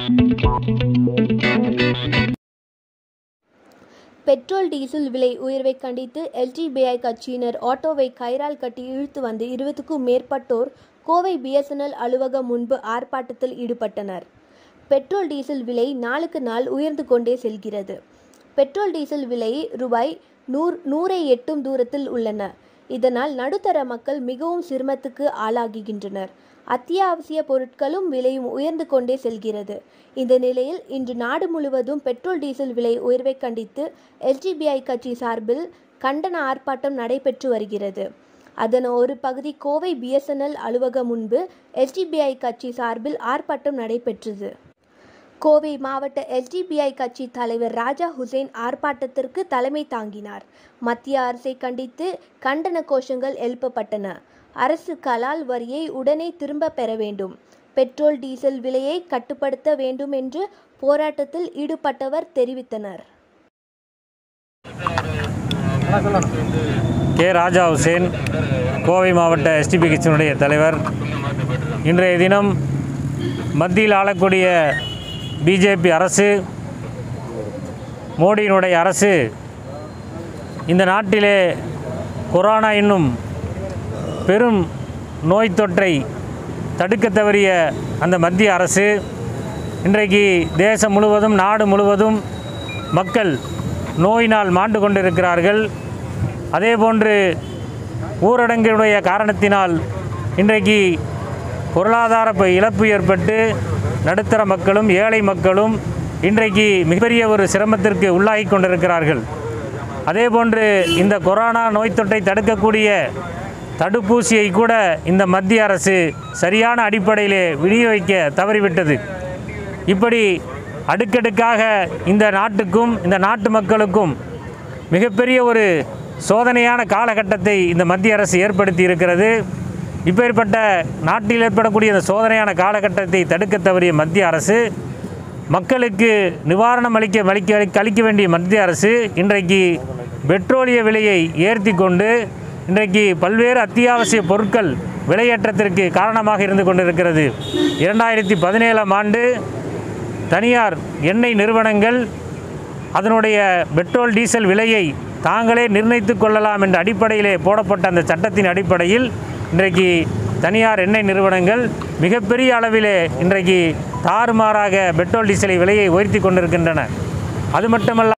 petrol diesel விலை உயர்வை கண்டித்து எல்டிபிஐ கட்சியினர் ஆட்டோவை கயிறால் கட்டி இழுத்து வந்து இருபதுக்கும் மேற்பட்டோர் கோவை பிஎஸ்என்எல் அலுவலகம் முன்பு ஆர்ப்பாட்டத்தில் ஈடுபட்டனர் பெட்ரோல் டீசல் விலை நாளுக்கு நாள் உயர்ந்து கொண்டே செல்கிறது பெட்ரோல் டீசல் விலை ரூபாய் நூறு நூறை எட்டும் தூரத்தில் உள்ளன இதனால் நடுத்தர மக்கள் மிகவும் சிரமத்துக்கு ஆளாகுகின்றனர் அத்தியாவசிய பொருட்களும் விலையும் உயர்ந்து கொண்டே செல்கிறது இந்த நிலையில் இன்று நாடு முழுவதும் பெட்ரோல் டீசல் விலை உயர்வை கண்டித்து எல்டிபிஐ கட்சி சார்பில் கண்டன ஆர்ப்பாட்டம் நடைபெற்று வருகிறது அதன் ஒரு பகுதி கோவை பிஎஸ்என்எல் அலுவலகம் முன்பு எல்டிபிஐ கட்சி சார்பில் ஆர்ப்பாட்டம் நடைபெற்றது கோவை மாவட்ட எல்டிபிஐ கட்சி தலைவர் ராஜா ஹுசேன் ஆர்ப்பாட்டத்திற்கு தலைமை தாங்கினார் மத்திய அரசை கண்டித்து கண்டன கோஷங்கள் எழுப்பப்பட்டன அரசு கலால் வரியை உடனே திரும்ப பெற வேண்டும் பெட்ரோல் டீசல் விலையை கட்டுப்படுத்த வேண்டும் என்று போராட்டத்தில் ஈடுபட்டவர் தெரிவித்தனர் கே ராஜா ஹுசேன் கோவை மாவட்ட எஸ்டிபி கட்சியினுடைய தலைவர் இன்றைய தினம் மத்தியில் ஆளக்கூடிய பிஜேபி அரசு மோடியினுடைய அரசு இந்த நாட்டிலே கொரோனா என்னும் பெரும் நோய் தொற்றை தடுக்க தவறிய அந்த மத்திய அரசு இன்றைக்கு தேசம் முழுவதும் நாடு முழுவதும் மக்கள் நோயினால் மாண்டு கொண்டிருக்கிறார்கள் அதேபோன்று ஊரடங்கினுடைய காரணத்தினால் இன்றைக்கு பொருளாதார ப- இழப்பு ஏற்பட்டு நடுத்தர மக்களும் ஏழை மக்களும் இன்றைக்கு மிகப்பெரிய ஒரு சிரமத்திற்கு உள்ளாகி கொண்டிருக்கிறார்கள் அதேபோன்று இந்த கொரோனா நோய் தொற்றை தடுக்கக்கூடிய தடுப்பூசியை கூட இந்த மத்திய அரசு சரியான அடிப்படையிலே விநியோகிக்க தவறிவிட்டது இப்படி அடுக்கடுக்காக இந்த நாட்டுக்கும் இந்த நாட்டு மக்களுக்கும் மிகப்பெரிய ஒரு சோதனையான காலகட்டத்தை இந்த மத்திய அரசு ஏற்படுத்தி இருக்கிறது இப்பேற்பட்ட நாட்டில் ஏற்படக்கூடிய இந்த சோதனையான காலகட்டத்தை தடுக்க தவறிய மத்திய அரசு மக்களுக்கு நிவாரணம் அளிக்க அளிக்க அளிக்க வேண்டிய மத்திய அரசு இன்றைக்கு பெட்ரோலிய விலையை ஏற்றி கொண்டு இன்றைக்கு பல்வேறு அத்தியாவசிய பொருட்கள் விலையேற்றத்திற்கு காரணமாக இருந்து கொண்டிருக்கிறது இரண்டாயிரத்தி பதினேழாம் ஆண்டு தனியார் எண்ணெய் நிறுவனங்கள் அதனுடைய பெட்ரோல் டீசல் விலையை தாங்களே நிர்ணயித்து கொள்ளலாம் என்ற அடிப்படையிலே போடப்பட்ட அந்த சட்டத்தின் அடிப்படையில் இன்றைக்கு தனியார் எண்ணெய் நிறுவனங்கள் மிகப்பெரிய அளவிலே இன்றைக்கு தாறுமாறாக பெட்ரோல் டீசலை விலையை உயர்த்தி கொண்டிருக்கின்றன அது மட்டுமல்ல